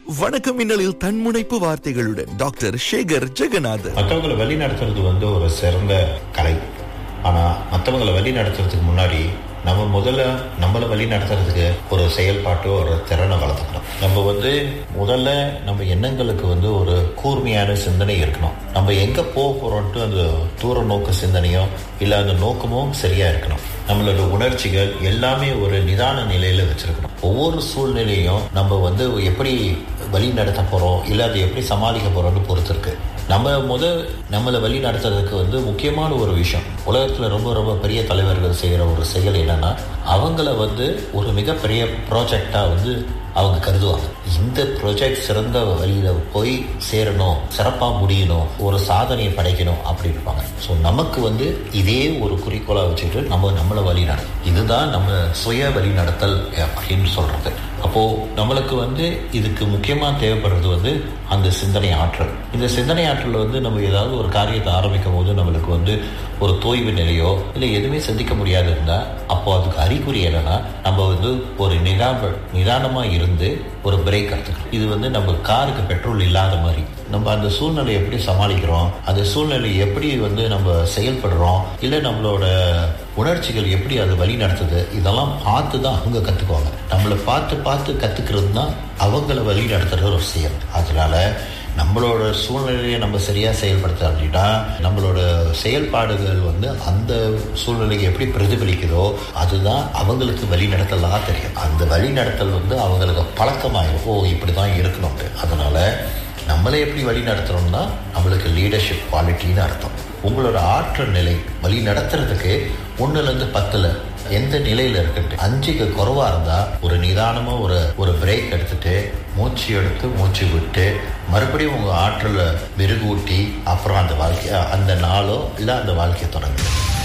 வணக்கம் மின்னலில் தன்முனைப்பு வார்த்தைகளுடன் டாக்டர் சேகர் ஜெகநாதன் மற்றவங்களை வழி நடத்துறது வந்து ஒரு சிறந்த கலை ஆனா மற்றவங்களை வழி நடத்துறதுக்கு முன்னாடி நம்ம முதல்ல நம்மளை வழி நடத்துறதுக்கு ஒரு செயல்பாட்டோ ஒரு திறனை வளர்த்துக்கணும் நம்ம வந்து முதல்ல நம்ம எண்ணங்களுக்கு வந்து ஒரு கூர்மையான சிந்தனை இருக்கணும் நம்ம எங்க போக போறோம்ட்டு அந்த தூர நோக்கு சிந்தனையோ இல்ல அந்த நோக்கமும் சரியா இருக்கணும் நம்மளோட உணர்ச்சிகள் எல்லாமே ஒரு நிதான நிலையில வச்சிருக்கணும் ஒவ்வொரு சூழ்நிலையும் நம்ம வந்து எப்படி வழி நடத்த போறோம் இல்ல அதை எப்படி சமாளிக்க போறோம்னு பொறுத்து இருக்கு நம்ம முத நம்மளை வழி நடத்துறதுக்கு வந்து முக்கியமான ஒரு விஷயம் உலகத்துல ரொம்ப ரொம்ப பெரிய தலைவர்கள் செய்யற ஒரு செயல் என்னன்னா அவங்கள வந்து ஒரு மிகப்பெரிய ப்ராஜெக்டா வந்து அவங்க கருதுவாங்க இந்த ப்ராஜெக்ட் சிறந்த வழியில போய் சேரணும் சிறப்பா முடியணும் ஒரு சாதனையை படைக்கணும் அப்படி இருப்பாங்க ஸோ நமக்கு வந்து இதே ஒரு குறிக்கோளா வச்சுட்டு நம்ம நம்மளை வழி நடத்தும் இதுதான் நம்ம சுய வழி நடத்தல் அப்படின்னு சொல்றது அப்போ நம்மளுக்கு வந்து இதுக்கு முக்கியமா தேவைப்படுறது வந்து அந்த சிந்தனை ஆற்றல் இந்த சிந்தனை ஆற்றல் வந்து நம்ம ஏதாவது ஒரு காரியத்தை ஆரம்பிக்கும் போது நம்மளுக்கு வந்து ஒரு தோய்வு நிலையோ இல்லை எதுவுமே சிந்திக்க முடியாது இருந்தா அப்போ அதுக்கு அறிகுறி என்னன்னா நம்ம வந்து ஒரு நிதான நிதானமா இருந்து ஒரு பிரேக் எடுத்துக்கணும் இது வந்து நம்ம காருக்கு பெட்ரோல் இல்லாத மாதிரி நம்ம அந்த சூழ்நிலை எப்படி சமாளிக்கிறோம் அந்த சூழ்நிலை எப்படி வந்து நம்ம செயல்படுறோம் இல்லை நம்மளோட உணர்ச்சிகள் எப்படி அது வழி நடத்துது இதெல்லாம் பார்த்து தான் அவங்க கற்றுக்குவாங்க நம்மளை பார்த்து பார்த்து கற்றுக்கிறது தான் அவங்கள வழி நடத்துகிற ஒரு செயல் அதனால நம்மளோட சூழ்நிலையை நம்ம சரியா செயல்படுத்த அப்படின்னா நம்மளோட செயல்பாடுகள் வந்து அந்த சூழ்நிலைக்கு எப்படி பிரதிபலிக்குதோ அதுதான் அவங்களுக்கு வழி நடத்தலாம் தெரியும் அந்த வழி நடத்தல் வந்து அவங்களுக்கு பழக்கமாயிரும் ஓ இப்படிதான் இருக்கணும் அதனால நம்மளை எப்படி வழி நடத்துறோம்னா நம்மளுக்கு லீடர்ஷிப் குவாலிட்டின்னு அர்த்தம் உங்களோட ஆற்றல் நிலை வழி நடத்துறதுக்கு ஒன்னுலேருந்து பத்தில் எந்த நிலையில இருக்குன்ட்டு அஞ்சுக்கு குறைவா இருந்தா ஒரு நிதானமா ஒரு ஒரு பிரேக் எடுத்துட்டு மூச்சு எடுத்து மூச்சு விட்டு மறுபடியும் உங்க ஆற்றலை மெருகூட்டி அப்புறம் அந்த வாழ்க்கை அந்த நாளோ இல்லை அந்த வாழ்க்கையை தொடங்குது